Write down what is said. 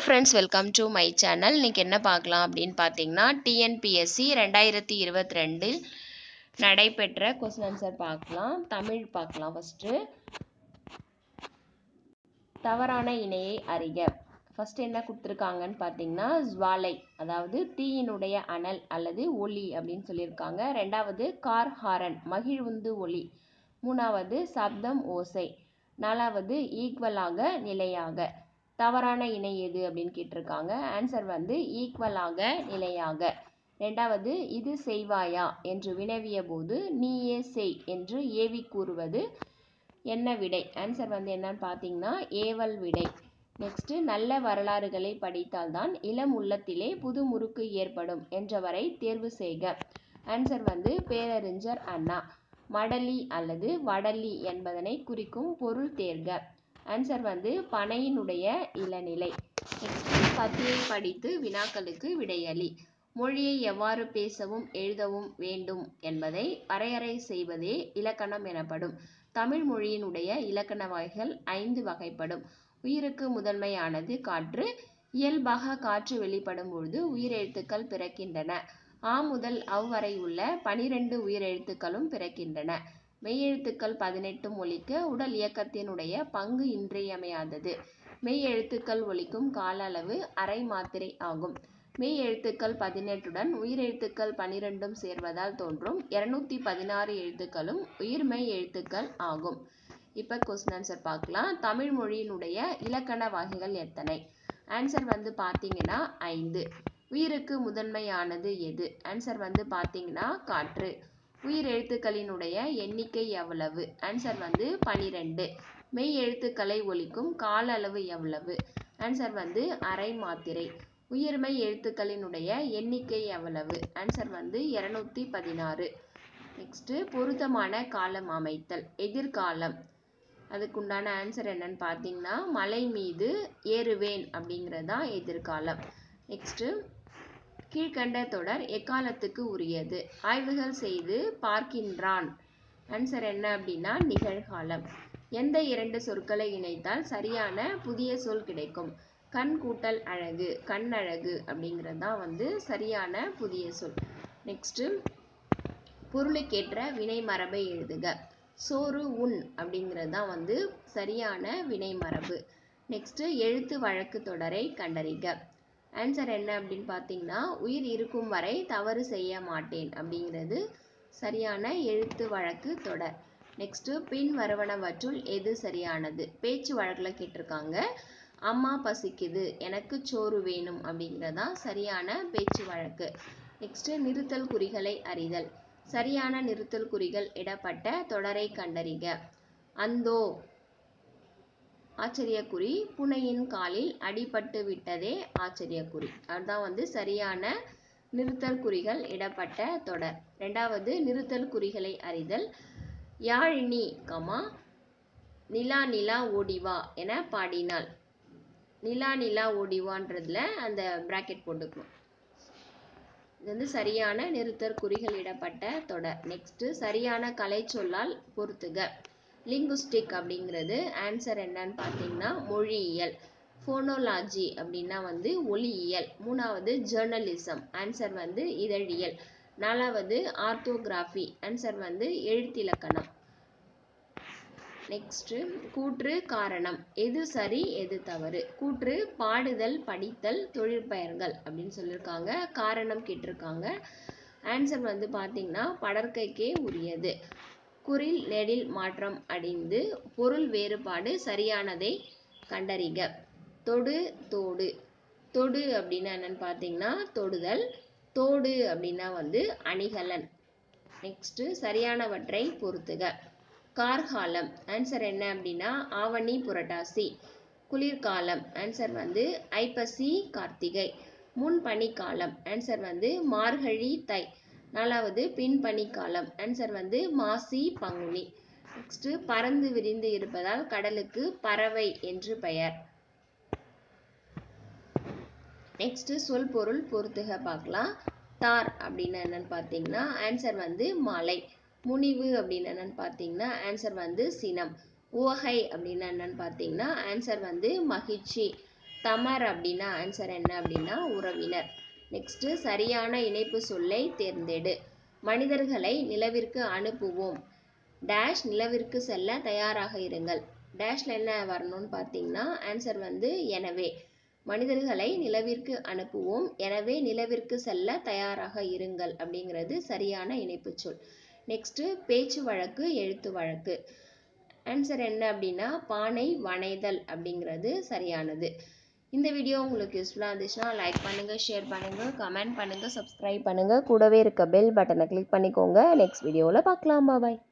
friends welcome to my channel இன்றைக்கி என்ன பார்க்கலாம் அப்படின்னு பார்த்தீங்கன்னா டிஎன்பிஎஸ்சி ரெண்டாயிரத்தி இருபத்தி ரெண்டில் நடைபெற்ற கொஸ்டின் ஆன்சர் பார்க்கலாம் தமிழ் பார்க்கலாம் ஃபஸ்ட்டு தவறான இணையை அறிக ஃபஸ்ட்டு என்ன கொடுத்துருக்காங்கன்னு பார்த்தீங்கன்னா ஜுவாலை அதாவது தீயினுடைய அனல் அல்லது ஒளி அப்படின்னு சொல்லியிருக்காங்க ரெண்டாவது கார் ஹாரன் மகிழ்வுந்து ஒளி மூணாவது சப்தம் ஓசை நாலாவது ஈக்குவலாக நிலையாக தவறான இணை எது அப்படின்னு கேட்டிருக்காங்க ஆன்சர் வந்து ஈக்குவலாக நிலையாக ரெண்டாவது இது செய்வாயா என்று வினவிய போது நீயே செய் என்று ஏவி கூறுவது என்ன விடை ஆன்சர் வந்து என்னன்னு பார்த்தீங்கன்னா ஏவல் விடை நெக்ஸ்ட்டு நல்ல வரலாறுகளை படித்தால்தான் இளம் உள்ளத்திலே புது முறுக்கு ஏற்படும் என்றவரை தேர்வு செய்க ஆன்சர் வந்து பேரறிஞர் அண்ணா மடலி அல்லது வடலி என்பதனை குறிக்கும் பொருள் தேர்க ஆன்சர் வந்து பனையினுடைய இளநிலை நெக்ஸ்ட் பத்தியை படித்து வினாக்களுக்கு விடையளி மொழியை எவ்வாறு பேசவும் எழுதவும் வேண்டும் என்பதை வரையறை செய்வதே இலக்கணம் எனப்படும் தமிழ் மொழியினுடைய இலக்கண வகைகள் ஐந்து வகைப்படும் உயிருக்கு முதன்மையானது காற்று இயல்பாக காற்று வெளிப்படும் பொழுது உயிரெழுத்துக்கள் பிறக்கின்றன ஆ முதல் அவ் வரை உள்ள பனிரெண்டு உயிரெழுத்துக்களும் பிறக்கின்றன மெய்யெழுத்துக்கள் பதினெட்டும் ஒலிக்க உடல் இயக்கத்தினுடைய பங்கு இன்றியமையாதது மெய் எழுத்துக்கள் ஒலிக்கும் கால அளவு அரை மாத்திரை ஆகும் மெய் எழுத்துக்கள் பதினெட்டுடன் உயிரெழுத்துக்கள் பனிரெண்டும் சேர்வதால் தோன்றும் இருநூத்தி பதினாறு எழுத்துக்களும் உயிர்மெய் எழுத்துக்கள் ஆகும் இப்போ கொஸ்டின் ஆன்சர் பார்க்கலாம் தமிழ் மொழியினுடைய இலக்கண வகைகள் எத்தனை ஆன்சர் வந்து பார்த்தீங்கன்னா ஐந்து உயிருக்கு முதன்மையானது எது ஆன்சர் வந்து பார்த்தீங்கன்னா காற்று உயிர் எழுத்துக்களினுடைய எண்ணிக்கை எவ்வளவு ஆன்சர் வந்து பனிரெண்டு மெய் எழுத்துக்களை ஒலிக்கும் கால அளவு எவ்வளவு ஆன்சர் வந்து அரை மாத்திரை உயிர்மை எழுத்துக்களினுடைய எண்ணிக்கை எவ்வளவு ஆன்சர் வந்து இருநூத்தி பதினாறு நெக்ஸ்ட்டு பொருத்தமான காலம் அமைத்தல் எதிர்காலம் அதுக்குண்டான ஆன்சர் என்னன்னு பார்த்தீங்கன்னா மலை மீது ஏறுவேன் அப்படிங்கிறது தான் எதிர்காலம் நெக்ஸ்ட்டு கீழ்கண்ட தொடர் எக்காலத்துக்கு உரியது ஆய்வுகள் செய்து பார்க்கின்றான் ஆன்சர் என்ன அப்படின்னா நிகழ்காலம் எந்த இரண்டு சொற்களை இணைத்தால் சரியான புதிய சொல் கிடைக்கும் கண் கூட்டல் அழகு கண்ணழகு அப்படிங்கிறது தான் வந்து சரியான புதிய சொல் நெக்ஸ்ட்டு பொருளுக்கேற்ற வினை மரபை எழுதுக சோறு உண் அப்படிங்கிறது தான் வந்து சரியான வினை மரபு நெக்ஸ்ட்டு எழுத்து வழக்கு தொடரை கண்டறிக ஆன்சர் என்ன அப்படின்னு பார்த்தீங்கன்னா உயிர் இருக்கும் வரை தவறு செய்ய மாட்டேன் அப்படிங்கிறது சரியான எழுத்து வழக்கு தொடர் நெக்ஸ்ட்டு பின் வருவனவற்றுள் எது சரியானது பேச்சு வழக்கில் கேட்டிருக்காங்க அம்மா பசிக்குது எனக்கு சோறு வேணும் அப்படிங்கிறதா சரியான பேச்சு வழக்கு நெக்ஸ்ட்டு நிறுத்தல் குறிகளை அறிதல் சரியான நிறுத்தல் குறிகள் இடப்பட்ட தொடரை கண்டறிக அந்தோ ஆச்சரியக்குறி புனையின் காலில் அடிபட்டு விட்டதே ஆச்சரியக்குறி அதுதான் வந்து சரியான நிறுத்தல் குறிகள் இடப்பட்ட தொடர் ரெண்டாவது நிறுத்தல் குறிகளை அறிதல் யாழினி கமா நிலா நிலா ஓடிவா என பாடினாள் நிலா நிலா ஓடிவான்றதுல அந்த பிராக்கெட் போட்டுக்கணும் இது வந்து சரியான நிறுத்தற் குறிகள் இடப்பட்ட தொடர் நெக்ஸ்ட் சரியான கலை சொல்லால் பொறுத்துக லிங்குஸ்டிக் அப்படிங்கிறது ஆன்சர் என்னன்னு பார்த்தீங்கன்னா மொழியியல் ஃபோனோலாஜி அப்படின்னா வந்து ஒளியியல் மூணாவது ஜேர்னலிசம் ஆன்சர் வந்து இதழியல் நாலாவது ஆர்த்தோகிராஃபி ஆன்சர் வந்து எழுத்திலக்கணம் நெக்ஸ்ட்டு கூற்று காரணம் எது சரி எது தவறு கூற்று பாடுதல் படித்தல் தொழிற்பெயர்கள் அப்படின்னு சொல்லியிருக்காங்க காரணம் கேட்டிருக்காங்க ஆன்சர் வந்து பார்த்தீங்கன்னா படற்கைக்கே உரியது குறில் நெடில் மாற்றம் அடைந்து பொருள் வேறுபாடு சரியானதை கண்டறிக தொடு தோடு தொடு அப்படின்னா என்னன்னு பார்த்தீங்கன்னா தொடுதல் தோடு அப்படின்னா வந்து அணிகலன் நெக்ஸ்ட்டு சரியானவற்றை பொறுத்துக கார்காலம் ஆன்சர் என்ன அப்படின்னா ஆவணி புரட்டாசி குளிர்காலம் ஆன்சர் வந்து ஐப்பசி கார்த்திகை முன் பனிக்காலம் ஆன்சர் வந்து மார்கழி தை நாலாவது பின் பனிக்காலம் ஆன்சர் வந்து மாசி பங்குனி நெக்ஸ்ட்டு பறந்து விரிந்து இருப்பதால் கடலுக்கு பறவை என்று பெயர் நெக்ஸ்ட்டு சொல் பொருள் பொறுத்துக பார்க்கலாம் தார் அப்படின்னு என்னன்னு பார்த்தீங்கன்னா ஆன்சர் வந்து மாலை முனிவு அப்படின்னு என்னன்னு பார்த்தீங்கன்னா ஆன்சர் வந்து சினம் உவகை அப்படின்னு என்னன்னு பார்த்தீங்கன்னா ஆன்சர் வந்து மகிழ்ச்சி தமர் அப்படின்னா ஆன்சர் என்ன அப்படின்னா உறவினர் நெக்ஸ்ட்டு சரியான இணைப்பு சொல்லை தேர்ந்தெடு மனிதர்களை நிலவிற்கு அனுப்புவோம் டேஷ் நிலவிற்கு செல்ல தயாராக இருங்கள் டேஷில் என்ன வரணும்னு பார்த்தீங்கன்னா ஆன்சர் வந்து எனவே மனிதர்களை நிலவிற்கு அனுப்புவோம் எனவே நிலவிற்கு செல்ல தயாராக இருங்கள் அப்படிங்கிறது சரியான இணைப்பு சொல் நெக்ஸ்ட்டு பேச்சு வழக்கு எழுத்து வழக்கு ஆன்சர் என்ன அப்படின்னா பானை வனைதல் அப்படிங்கிறது சரியானது இந்த வீடியோ உங்களுக்கு யூஸ்ஃபுல்லாக இருந்துச்சுன்னா லைக் பண்ணுங்கள் ஷேர் பண்ணுங்கள் கமெண்ட் பண்ணுங்கள் சப்ஸ்கிரைப் பண்ணுங்கள் கூடவே இருக்க பெல் பட்டனை கிளிக் பண்ணிக்கோங்க நெக்ஸ்ட் வீடியோவில் பார்க்கலாம் பாய்